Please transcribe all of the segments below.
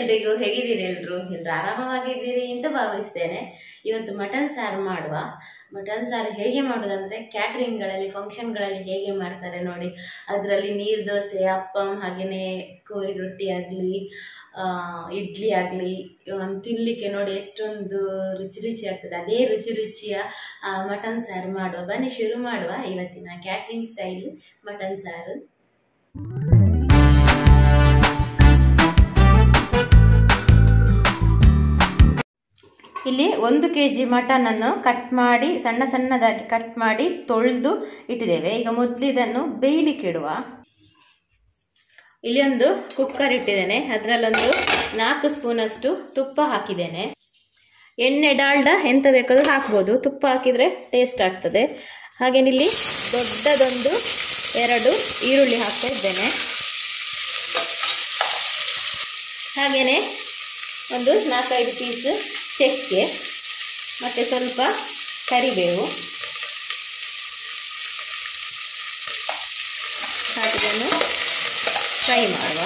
ಎಲ್ರಿಗೂ ಹೇಗಿದ್ದೀರಿ ಎಲ್ರು ಎಲ್ರು ಆರಾಮವಾಗಿದ್ದೀರಿ ಅಂತ ಭಾವಿಸ್ತೇನೆ ಇವತ್ತು ಮಟನ್ ಸಾರು ಮಾಡುವ ಮಟನ್ ಸಾರು ಹೇಗೆ ಮಾಡೋದಂದ್ರೆ ಕ್ಯಾಟ್ರಿಂಗ್ಗಳಲ್ಲಿ ಫಂಕ್ಷನ್ಗಳಲ್ಲಿ ಹೇಗೆ ಮಾಡ್ತಾರೆ ನೋಡಿ ಅದರಲ್ಲಿ ನೀರು ದೋಸೆ ಅಪ್ಪಂ ಹಾಗೆಯೇ ಕೋರಿ ರೊಟ್ಟಿ ಆಗಲಿ ಇಡ್ಲಿ ಆಗಲಿ ತಿನ್ನಲಿಕ್ಕೆ ನೋಡಿ ಎಷ್ಟೊಂದು ರುಚಿ ರುಚಿ ಆಗ್ತದೆ ಅದೇ ರುಚಿ ರುಚಿಯ ಮಟನ್ ಸಾರು ಮಾಡುವ ಬನ್ನಿ ಶುರು ಮಾಡುವ ಇವತ್ತಿನ ಕ್ಯಾಟ್ರಿಂಗ್ ಸ್ಟೈಲ್ ಮಟನ್ ಸಾರು ಇಲ್ಲಿ ಒಂದು ಕೆ ಜಿ ಮಟನನ್ನು ಕಟ್ ಮಾಡಿ ಸಣ್ಣ ಸಣ್ಣದಾಗಿ ಕಟ್ ಮಾಡಿ ತೊಳೆದು ಇಟ್ಟಿದ್ದೇವೆ ಈಗ ಮೊದಲು ಇದನ್ನು ಬೇಯಲಿಕ್ಕೆ ಇಡುವ ಇಲ್ಲಿ ಒಂದು ಕುಕ್ಕರ್ ಇಟ್ಟಿದ್ದೇನೆ ಅದರಲ್ಲೊಂದು ನಾಲ್ಕು ಸ್ಪೂನಷ್ಟು ತುಪ್ಪ ಹಾಕಿದ್ದೇನೆ ಎಣ್ಣೆ ಡಾಲ್ಡ ಎಂತ ಬೇಕಾದ್ರೂ ಹಾಕ್ಬೋದು ತುಪ್ಪ ಹಾಕಿದರೆ ಟೇಸ್ಟ್ ಆಗ್ತದೆ ಹಾಗೇನಿಲ್ಲಿ ದೊಡ್ಡದೊಂದು ಎರಡು ಈರುಳ್ಳಿ ಹಾಕ್ತಾ ಇದ್ದೇನೆ ಹಾಗೆಯೇ ಒಂದು ನಾಲ್ಕೈದು ಪೀಸ್ ಚಕ್ಕೆ ಮತ್ತು ಸ್ವಲ್ಪ ಕರಿಬೇವು ಹಾಕಿದನ್ನು ಫ್ರೈ ಮಾಡುವ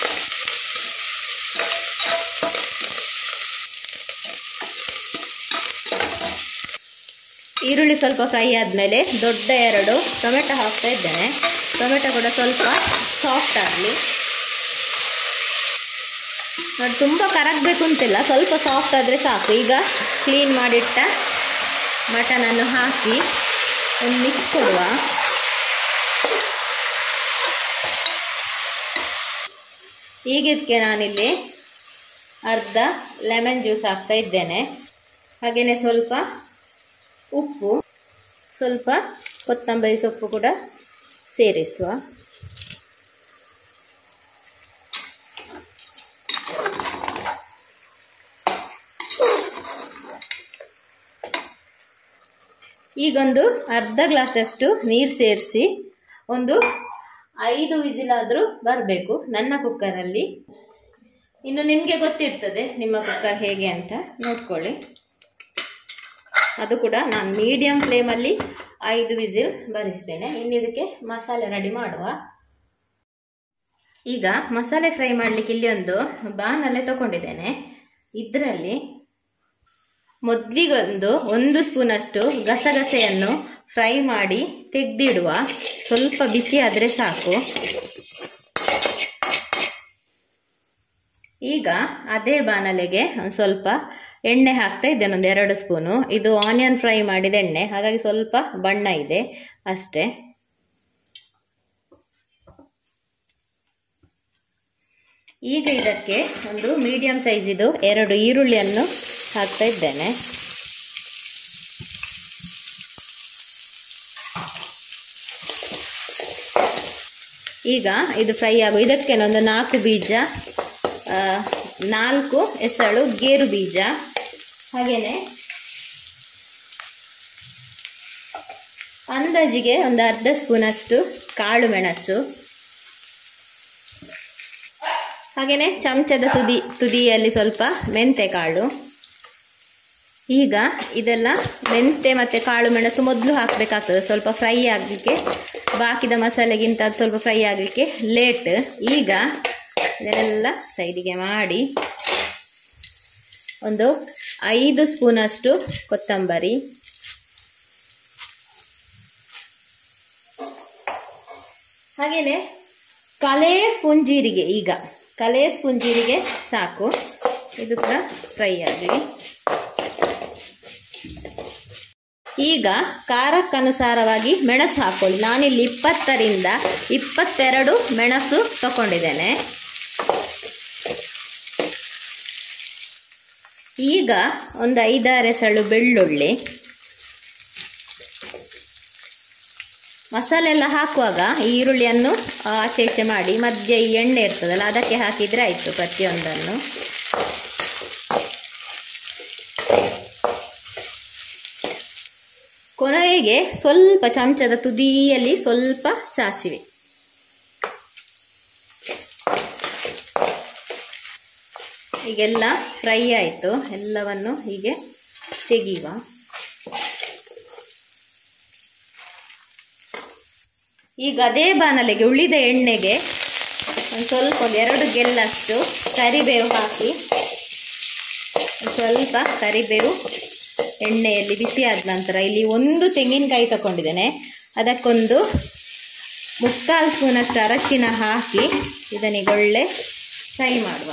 ಈರುಳ್ಳಿ ಸ್ವಲ್ಪ ಫ್ರೈ ಆದಮೇಲೆ ದೊಡ್ಡ ಎರಡು ಟೊಮೆಟೊ ಹಾಕ್ತಾ ಇದ್ದೇನೆ ಟೊಮೆಟೊ ಕೂಡ ಸ್ವಲ್ಪ ಸಾಫ್ಟ್ ಆಗಲಿ ನೋಡಿ ತುಂಬ ಕರಗಬೇಕು ಅಂತಿಲ್ಲ ಸ್ವಲ್ಪ ಸಾಫ್ಟ್ ಆದರೆ ಸಾಕು ಈಗ ಕ್ಲೀನ್ ಮಾಡಿಟ್ಟ ಮಟನನ್ನು ಹಾಕಿ ಒಂದು ಮಿಕ್ಸ್ ಕೊಡುವ ಈಗ ಇದಕ್ಕೆ ನಾನಿಲ್ಲಿ ಅರ್ಧ ಲೆಮನ್ ಜ್ಯೂಸ್ ಹಾಕ್ತಾ ಇದ್ದೇನೆ ಹಾಗೆಯೇ ಸ್ವಲ್ಪ ಉಪ್ಪು ಸ್ವಲ್ಪ ಕೊತ್ತಂಬರಿ ಸೊಪ್ಪು ಕೂಡ ಸೇರಿಸುವ ಈಗೊಂದು ಅರ್ಧ ಗ್ಲಾಸಷ್ಟು ನೀರು ಸೇರಿಸಿ ಒಂದು ಐದು ವಿಸಿಲಾದರೂ ಬರಬೇಕು ನನ್ನ ಕುಕ್ಕರಲ್ಲಿ ಇನ್ನು ನಿಮಗೆ ಗೊತ್ತಿರ್ತದೆ ನಿಮ್ಮ ಕುಕ್ಕರ್ ಹೇಗೆ ಅಂತ ನೋಡ್ಕೊಳ್ಳಿ ಅದು ಕೂಡ ನಾನು ಮೀಡಿಯಂ ಫ್ಲೇಮಲ್ಲಿ ಐದು ವಿಸಿಲ್ ಬರಿಸ್ತೇನೆ ಇನ್ನು ಇದಕ್ಕೆ ಮಸಾಲೆ ರೆಡಿ ಮಾಡುವ ಈಗ ಮಸಾಲೆ ಫ್ರೈ ಮಾಡಲಿಕ್ಕೆ ಇಲ್ಲಿ ಒಂದು ಬಾನಲ್ಲೇ ತಗೊಂಡಿದ್ದೇನೆ ಇದರಲ್ಲಿ ಮೊದಲಿಗೊಂದು ಒಂದು ಸ್ಪೂನಷ್ಟು ಗಸಗಸೆಯನ್ನು ಫ್ರೈ ಮಾಡಿ ತೆಗೆದಿಡುವ ಸ್ವಲ್ಪ ಬಿಸಿ ಆದರೆ ಸಾಕು ಈಗ ಅದೇ ಬಾಣಲೆಗೆ ಒಂದು ಸ್ವಲ್ಪ ಎಣ್ಣೆ ಹಾಕ್ತಾ ಇದ್ದೇನೆ ಒಂದು ಎರಡು ಸ್ಪೂನು ಇದು ಆನಿಯನ್ ಫ್ರೈ ಮಾಡಿದ ಎಣ್ಣೆ ಹಾಗಾಗಿ ಸ್ವಲ್ಪ ಬಣ್ಣ ಇದೆ ಅಷ್ಟೇ ಈಗ ಇದಕ್ಕೆ ಒಂದು ಮೀಡಿಯಂ ಸೈಜಿದು ಎರಡು ಈರುಳ್ಳಿಯನ್ನು ಹಾಕ್ತಾ ಇದ್ದೇನೆ ಈಗ ಇದು ಫ್ರೈ ಆಗು ಇದಕ್ಕೆ ಒಂದು ನಾಲ್ಕು ಬೀಜ ನಾಲ್ಕು ಎಸಳು ಗೇರು ಬೀಜ ಹಾಗೆಯೇ ಅಂದಾಜಿಗೆ ಒಂದು ಅರ್ಧ ಸ್ಪೂನಷ್ಟು ಕಾಳು ಮೆಣಸು ಹಾಗೆಯೇ ಚಮಚದ ಸುದಿ ತುದಿಯಲ್ಲಿ ಸ್ವಲ್ಪ ಮೆಂತೆ ಕಾಳು ಈಗ ಇದೆಲ್ಲ ಮೆಂತೆ ಮತ್ತು ಕಾಳು ಮೆಣಸು ಮೊದಲು ಹಾಕಬೇಕಾಗ್ತದೆ ಸ್ವಲ್ಪ ಫ್ರೈ ಆಗಲಿಕ್ಕೆ ಬಾಕಿದ ಮಸಾಲೆಗಿಂತ ಅದು ಸ್ವಲ್ಪ ಫ್ರೈ ಆಗಲಿಕ್ಕೆ ಲೇಟ್ ಈಗ ಇದನ್ನೆಲ್ಲ ಸೈಡಿಗೆ ಮಾಡಿ ಒಂದು ಐದು ಸ್ಪೂನಷ್ಟು ಕೊತ್ತಂಬರಿ ಹಾಗೆಯೇ ಕಲೆ ಸ್ಪೂನ್ ಜೀರಿಗೆ ಈಗ ಕಲೆ ಸ್ಪೂನ್ ಜೀರಿಗೆ ಸಾಕು ಇದು ಕೂಡ ಫ್ರೈ ಆಗಲಿ ಈಗ ಖಾರಕ್ಕನುಸಾರವಾಗಿ ಮೆಣಸು ಹಾಕ್ಕೊಳ್ಳಿ ನಾನಿಲ್ಲಿ ಇಪ್ಪತ್ತರಿಂದ ಇಪ್ಪತ್ತೆರಡು ಮೆಣಸು ತಗೊಂಡಿದ್ದೇನೆ ಈಗ ಒಂದು ಐದಾರು ಎಸಳು ಬೆಳ್ಳುಳ್ಳಿ ಮಸಾಲೆ ಎಲ್ಲ ಹಾಕುವಾಗ ಈ ಈರುಳ್ಳಿಯನ್ನು ಆಚೆ ಈಚೆ ಮಾಡಿ ಮಧ್ಯೆ ಈ ಎಣ್ಣೆ ಇರ್ತದಲ್ಲ ಅದಕ್ಕೆ ಹಾಕಿದರೆ ಆಯಿತು ಪ್ರತಿಯೊಂದನ್ನು ಕೊನೆಗೆ ಸ್ವಲ್ಪ ಚಮಚದ ತುದಿಯಲ್ಲಿ ಸ್ವಲ್ಪ ಸಾಸಿವೆ ಈಗೆಲ್ಲ ಫ್ರೈ ಆಯಿತು ಎಲ್ಲವನ್ನು ಹೀಗೆ ತೆಗೆಯುವ ಈಗ ಅದೇ ಬಾಣಲೆಗೆ ಉಳಿದ ಎಣ್ಣೆಗೆ ಒಂದು ಸ್ವಲ್ಪ ಒಂದು ಎರಡು ಗೆಲ್ಲಷ್ಟು ಕರಿಬೇವು ಹಾಕಿ ಒಂದ್ ಸ್ವಲ್ಪ ಕರಿಬೇವು ಎಣ್ಣೆಯಲ್ಲಿ ಬಿಸಿ ಆದ ನಂತರ ಇಲ್ಲಿ ಒಂದು ತೆಂಗಿನಕಾಯಿ ತಗೊಂಡಿದ್ದೇನೆ ಅದಕ್ಕೊಂದು ಮುಕ್ಕಾಲು ಸ್ಪೂನಷ್ಟು ಅರಶಿನ ಹಾಕಿ ಇದನ್ನೀಗ ಒಳ್ಳೆ ಫ್ರೈ ಮಾಡುವ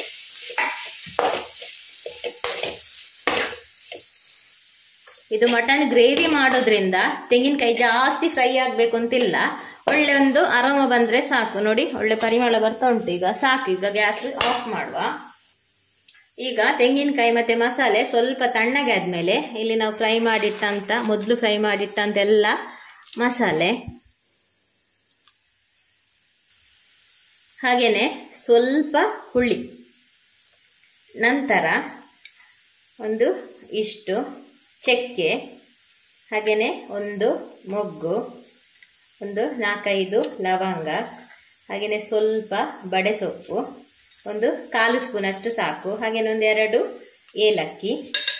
ಇದು ಮಟನ್ ಗ್ರೇವಿ ಮಾಡೋದ್ರಿಂದ ತೆಂಗಿನಕಾಯಿ ಜಾಸ್ತಿ ಫ್ರೈ ಆಗಬೇಕು ಅಂತಿಲ್ಲ ಒಳ್ಳೆ ಒಂದು ಅರೋಮ ಬಂದರೆ ಸಾಕು ನೋಡಿ ಒಳ್ಳೆ ಪರಿಮಳ ಬರ್ತಾ ಉಂಟು ಈಗ ಸಾಕು ಈಗ ಗ್ಯಾಸ್ ಆಫ್ ಮಾಡುವ ಈಗ ತೆಂಗಿನಕಾಯಿ ಮತ್ತೆ ಮಸಾಲೆ ಸ್ವಲ್ಪ ತಣ್ಣಗೆ ಆದಮೇಲೆ ಇಲ್ಲಿ ನಾವು ಫ್ರೈ ಮಾಡಿಟ್ಟಂತ ಮೊದಲು ಫ್ರೈ ಮಾಡಿಟ್ಟಂತೆಲ್ಲ ಮಸಾಲೆ ಹಾಗೆಯೇ ಸ್ವಲ್ಪ ಹುಳಿ ನಂತರ ಒಂದು ಇಷ್ಟು ಚಕ್ಕೆ ಹಾಗೆಯೇ ಒಂದು ಮೊಗ್ಗು ಒಂದು ನಾಲ್ಕೈದು ಲವಂಗ ಹಾಗೆಯೇ ಸ್ವಲ್ಪ ಬಡೆ ಸೊಪ್ಪು ಒಂದು ಕಾಲು ಸ್ಪೂನಷ್ಟು ಸಾಕು ಹಾಗೆಯೇ ಒಂದು ಎರಡು ಏಲಕ್ಕಿ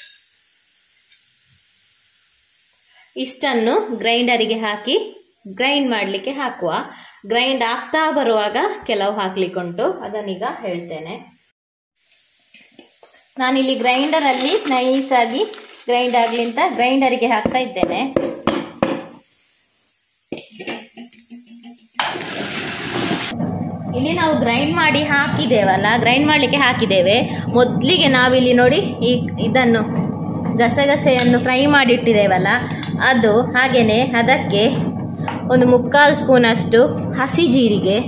ಇಷ್ಟನ್ನು ಗ್ರೈಂಡರಿಗೆ ಹಾಕಿ ಗ್ರೈಂಡ್ ಮಾಡಲಿಕ್ಕೆ ಹಾಕುವ ಗ್ರೈಂಡ್ ಆಗ್ತಾ ಬರುವಾಗ ಕೆಲವು ಹಾಕ್ಲಿಕ್ಕುಂಟು ಅದನ್ನೀಗ ಹೇಳ್ತೇನೆ ನಾನಿಲ್ಲಿ ಗ್ರೈಂಡರಲ್ಲಿ ನೈಸಾಗಿ ಗ್ರೈಂಡ್ ಆಗಲಿ ಅಂತ ಗ್ರೈಂಡರಿಗೆ ಹಾಕ್ತಾ ಇದ್ದೇನೆ ಇಲ್ಲಿ ನಾವು ಗ್ರೈಂಡ್ ಮಾಡಿ ಹಾಕಿದ್ದೇವಲ್ಲ ಗ್ರೈಂಡ್ ಮಾಡಲಿಕ್ಕೆ ಹಾಕಿದ್ದೇವೆ ಮೊದಲಿಗೆ ನಾವಿಲ್ಲಿ ನೋಡಿ ಈ ಇದನ್ನು ಗಸಗಸೆಯನ್ನು ಫ್ರೈ ಮಾಡಿಟ್ಟಿದ್ದೇವಲ್ಲ ಅದು ಹಾಗೆಯೇ ಅದಕ್ಕೆ ಒಂದು ಮುಕ್ಕಾಲು ಸ್ಪೂನಷ್ಟು ಹಸಿ ಜೀರಿಗೆ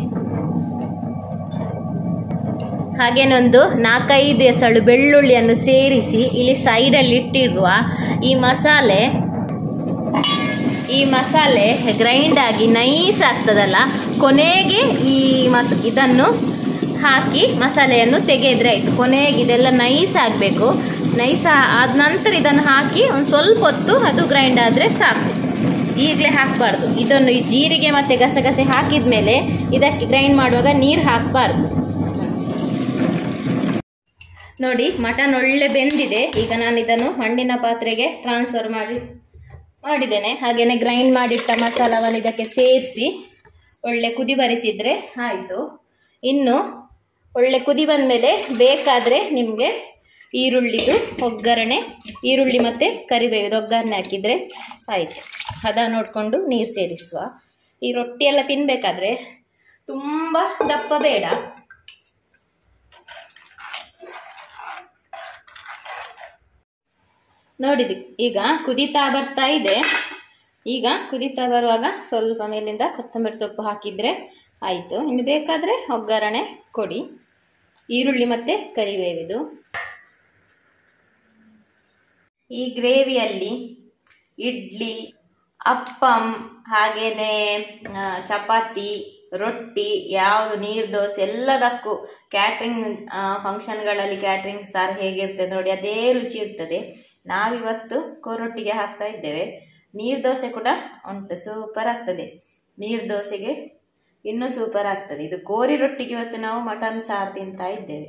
ಹಾಗೇನೊಂದು ನಾಲ್ಕೈದು ಎಸಳು ಬೆಳ್ಳುಳ್ಳಿಯನ್ನು ಸೇರಿಸಿ ಇಲ್ಲಿ ಸೈಡಲ್ಲಿ ಇಟ್ಟಿರುವ ಈ ಮಸಾಲೆ ಈ ಮಸಾಲೆ ಗ್ರೈಂಡ್ ಆಗಿ ನೈಸ್ ಆಗ್ತದಲ್ಲ ಕೊನೆಗೆ ಈ ಮಸ್ ಇದನ್ನು ಹಾಕಿ ಮಸಾಲೆಯನ್ನು ತೆಗೆದ್ರೆ ಆಯಿತು ಕೊನೆಗೆ ಇದೆಲ್ಲ ನೈಸ್ ಆಗಬೇಕು ನೈಸ್ ಆದ ನಂತರ ಇದನ್ನು ಹಾಕಿ ಒಂದು ಸ್ವಲ್ಪ ಹೊತ್ತು ಅದು ಗ್ರೈಂಡ್ ಆದರೆ ಸಾಕು ಈಗಲೇ ಹಾಕಬಾರ್ದು ಇದನ್ನು ಈ ಜೀರಿಗೆ ಮತ್ತು ಗಸಗಸೆ ಹಾಕಿದ ಮೇಲೆ ಇದಕ್ಕೆ ಗ್ರೈಂಡ್ ಮಾಡುವಾಗ ನೀರು ಹಾಕಬಾರ್ದು ನೋಡಿ ಮಟನ್ ಒಳ್ಳೆ ಬೆಂದಿದೆ ಈಗ ನಾನು ಇದನ್ನು ಮಣ್ಣಿನ ಪಾತ್ರೆಗೆ ಟ್ರಾನ್ಸ್ಫರ್ ಮಾಡಿ ಮಾಡಿದ್ದೇನೆ ಹಾಗೆಯೇ ಗ್ರೈಂಡ್ ಮಾಡಿಟ್ಟ ಮಸಾಲವನ್ನು ಇದಕ್ಕೆ ಸೇರಿಸಿ ಒಳ್ಳೆ ಕುದಿ ಬರಿಸಿದರೆ ಆಯಿತು ಇನ್ನು ಒಳ್ಳೆ ಕುದಿ ಬಂದಮೇಲೆ ಬೇಕಾದರೆ ನಿಮಗೆ ಈರುಳ್ಳಿದು ಒಗ್ಗರಣೆ ಈರುಳ್ಳಿ ಮತ್ತು ಕರಿಬೇವಿದು ಒಗ್ಗರಣೆ ಹಾಕಿದರೆ ಆಯಿತು ಹದ ನೋಡಿಕೊಂಡು ನೀರು ಸೇರಿಸುವ ಈ ರೊಟ್ಟಿ ಎಲ್ಲ ತಿನ್ನಬೇಕಾದ್ರೆ ತುಂಬ ದಪ್ಪ ಬೇಡ ನೋಡಿದಿ ಈಗ ಕುದೀತಾ ಬರ್ತಾ ಇದೆ ಈಗ ಕುದೀತಾ ಬರುವಾಗ ಸ್ವಲ್ಪ ಮೇಲಿಂದ ಕೊತ್ತಂಬರಿ ಸೊಪ್ಪು ಹಾಕಿದರೆ ಆಯಿತು ಇನ್ನು ಬೇಕಾದರೆ ಒಗ್ಗರಣೆ ಕೊಡಿ ಈರುಳ್ಳಿ ಮತ್ತು ಕರಿಬೇವಿದು ಈ ಗ್ರೇವಿಯಲ್ಲಿ ಇಡ್ಲಿ ಅಪ್ಪಂ ಹಾಗೆಯೇ ಚಪಾತಿ ರೊಟ್ಟಿ ಯಾವುದು ನೀರು ದೋಸೆ ಎಲ್ಲದಕ್ಕೂ ಕ್ಯಾಟ್ರಿಂಗ್ ಫಂಕ್ಷನ್ಗಳಲ್ಲಿ ಕ್ಯಾಟ್ರಿಂಗ್ ಸಾರು ಹೇಗಿರ್ತದೆ ನೋಡಿ ಅದೇ ರುಚಿ ಇರ್ತದೆ ನಾವಿವತ್ತು ಕೋರೊಟ್ಟಿಗೆ ಹಾಕ್ತಾ ಇದ್ದೇವೆ ನೀರು ದೋಸೆ ಕೂಡ ಉಂಟು ಸೂಪರ್ ಆಗ್ತದೆ ನೀರು ದೋಸೆಗೆ ಇನ್ನೂ ಸೂಪರ್ ಆಗ್ತದೆ ಇದು ಕೋರಿ ರೊಟ್ಟಿಗೆ ಇವತ್ತು ನಾವು ಮಟನ್ ಸಾರು ತಿಂತಾ ಇದ್ದೇವೆ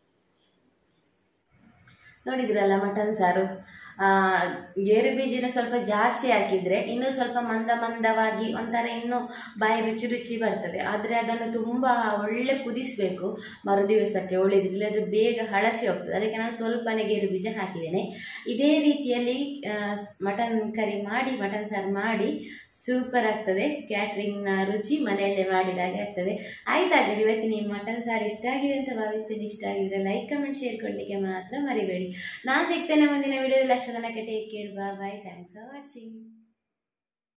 ನೋಡಿದ್ರಲ್ಲ ಮಟನ್ ಸಾರು ಗೇರು ಬೀಜನ ಸ್ವಲ್ಪ ಜಾಸ್ತಿ ಹಾಕಿದರೆ ಇನ್ನೂ ಸ್ವಲ್ಪ ಮಂದ ಮಂದವಾಗಿ ಒಂಥರ ಇನ್ನೂ ಬಾಯಿ ರುಚಿ ರುಚಿ ಬರ್ತದೆ ಆದರೆ ಅದನ್ನು ತುಂಬ ಒಳ್ಳೆ ಕುದಿಸಬೇಕು ಮರುದಿವಸಕ್ಕೆ ಉಳಿದ್ರೆ ಇಲ್ಲದ್ರೆ ಬೇಗ ಹಳಸಿ ಹೋಗ್ತದೆ ಅದಕ್ಕೆ ನಾನು ಸ್ವಲ್ಪನೇ ಗೇರು ಬೀಜ ಹಾಕಿದ್ದೇನೆ ಇದೇ ರೀತಿಯಲ್ಲಿ ಮಟನ್ ಕರಿ ಮಾಡಿ ಮಟನ್ ಸಾರು ಮಾಡಿ ಸೂಪರ್ ಆಗ್ತದೆ ಕ್ಯಾಟ್ರಿಂಗ್ನ ರುಚಿ ಮನೆಯಲ್ಲೇ ಮಾಡಿದಾಗೆ ಆಗ್ತದೆ ಆಯ್ತಾಗಲಿ ಇವತ್ತಿನ ಈ ಮಟನ್ ಸಾರು ಇಷ್ಟ ಆಗಿದೆ ಅಂತ ಭಾವಿಸ್ತೀನಿ ಇಷ್ಟ ಆಗಿದ್ರೆ ಲೈಕ್ ಕಮೆಂಟ್ ಶೇರ್ ಕೊಡಲಿಕ್ಕೆ ಮಾತ್ರ ಮರಿಬೇಡಿ ನಾನು ಸಿಗ್ತೇನೆ ಮುಂದಿನ ವಿಡಿಯೋದಲ್ಲಿ ಅಷ್ಟು ತನಕ ಟೇಕ್ ಕೇರ್ ಬಾ ಬಾಯ್ ಥ್ಯಾಂಕ್ಸ್ ಫಾರ್ ವಾಚಿಂಗ್